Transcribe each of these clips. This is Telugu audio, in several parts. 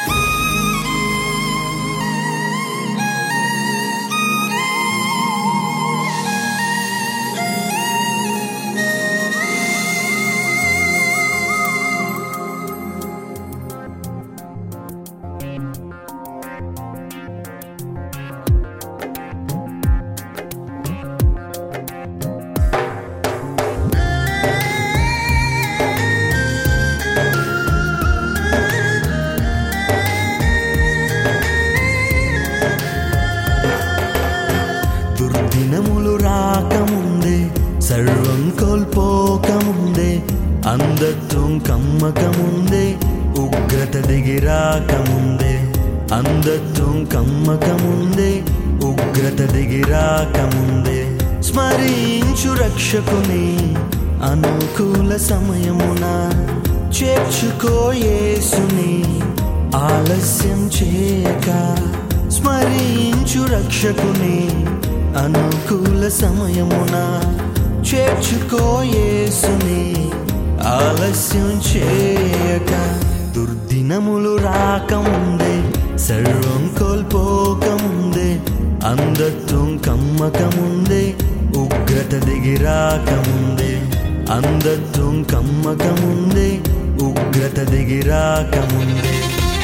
దుర్దినములు రాకముందే సర్వం కోల్పోకముందే అందత్వం కమ్మకముందే ఉగ్రత దిగి రాకముందే అందత్వం కమ్మకముందే ఉగ్రత దిగి రాకముందే స్మరించు రక్షకుని అనుకూల సమయమున చేర్చుకో యేసుని ఆలస్యం చేయక స్మరించు రక్షకుని అనుకూల సమయమున చేర్చుకో యేసుని ఆలస్యం చేయక దుర్దినములు రాకముందే సర్వం కోల్పోకముందే అందత్వం కమ్మకముందే ఉగ్రత దిగి రాకముందే అందత్వం కమ్మకముందే ఉగ్రత దిగి రాకముందే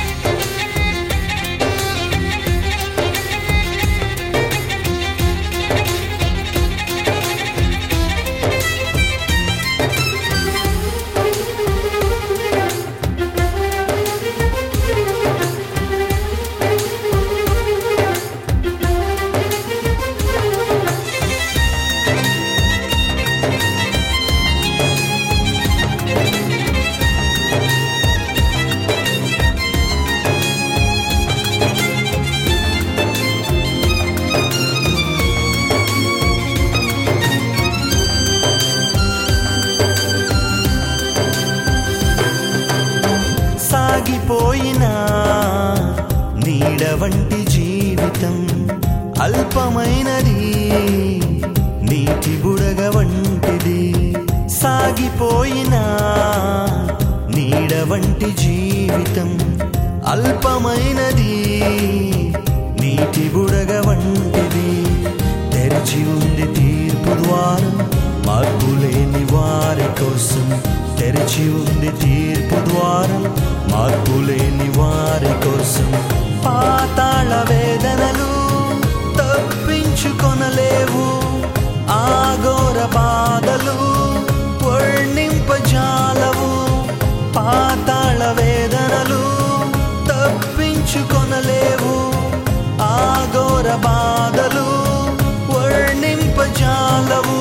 సాగిపోయినా నీడ వంటి జీవితం అల్పమైనది నీటి బుడగ వంటిది సాగిపోయినా నీడ వంటి జీవితం అల్పమైనది నీటి బుడగ వంటిది తెరిచి ఉంది తీర్పు ద్వారం మార్పు లేని వారి కోసం తెరిచి ఉంది తీర్పు ద్వారం మార్పు లేని వారి కోసం పాతాళ వేదనలు తప్పించుకొనలేవు ఆగోర బాధలు వర్ణింపజాలవు పాతాళ వేదనలు తప్పించుకొనలేవు ఆగోర బాధలు వర్ణింపజాలవు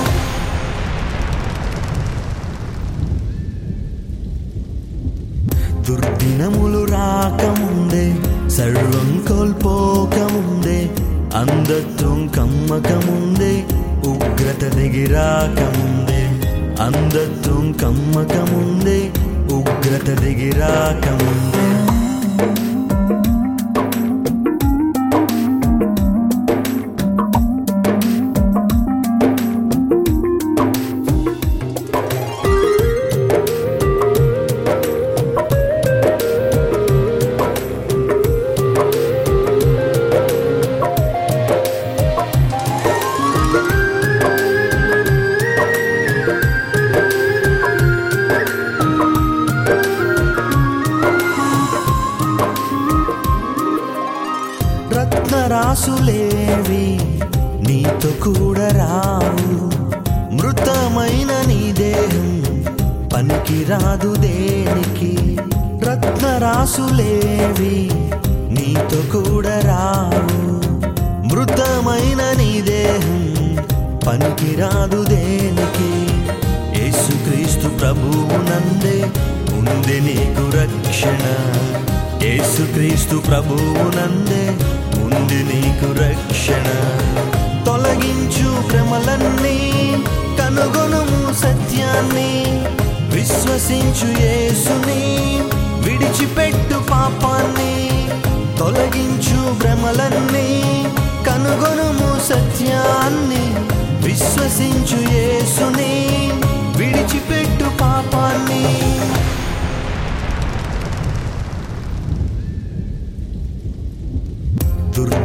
దుర్దినములు రాకముందే సర్వం కోల్పోకముందే అందత్వం కమ్మకముందే ఉగ్రత దిగి రాకముందే అందత్వం కమ్మకముందే ఉగ్రత దిగి రాకముందే రత్నరాసులేవి నీతో కూడా రావు మృతమైన నీ దేహం పనికి రాదు దేనికి రత్నరాసులేవి నీతో కూడా రావు మృతమైన నీ దేహం పనికి రాదు దేనికి యేసుక్రీస్తు ప్రభువు నందే ఉంది నీకు రక్షణ యేసుక్రీస్తు ప్రభువు నందే ఉంది నీకు రక్షణ తొలగించు భ్రమలన్నీ కనుగొనుము సత్యాన్ని విశ్వసించు యేసుని విడిచిపెట్టు పాపాన్ని తొలగించు భ్రమలన్నీ కనుగొనుము సత్యాన్ని విశ్వసించు యేసుని విడిచిపెట్టు పాపాన్ని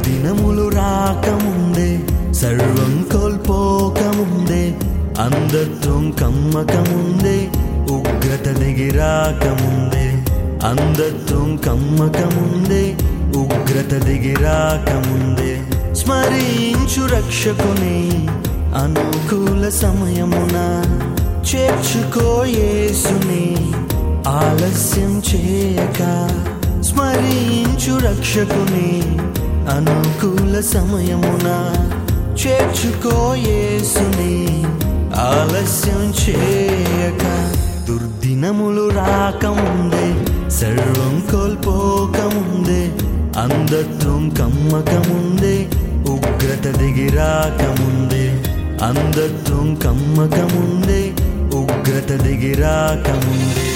దుర్దినములు రాకముందే సర్వం కోల్పోకముందే అందత్వం కమ్మకముందే ఉగ్రత దిగిరాకముందే అందత్వం కమ్మకముందే ఉగ్రత దిగిరాకముందే స్మరించు రక్షకుని అనుకూల సమయమున చేర్చుకో యేసుని ఆలస్యం చేయక స్మరించు రక్షకుని అనుకూల సమయమున చేర్చుకో యేసుని ఆలస్యం చేయక దుర్దినములు రాకముందే సర్వం కోల్పోకముందే అందత్వం కమ్మకముందే ఉగ్రత దిగిరాకముందే అందత్వం కమ్మకముందే ఉగ్రత దిగిరాకముందే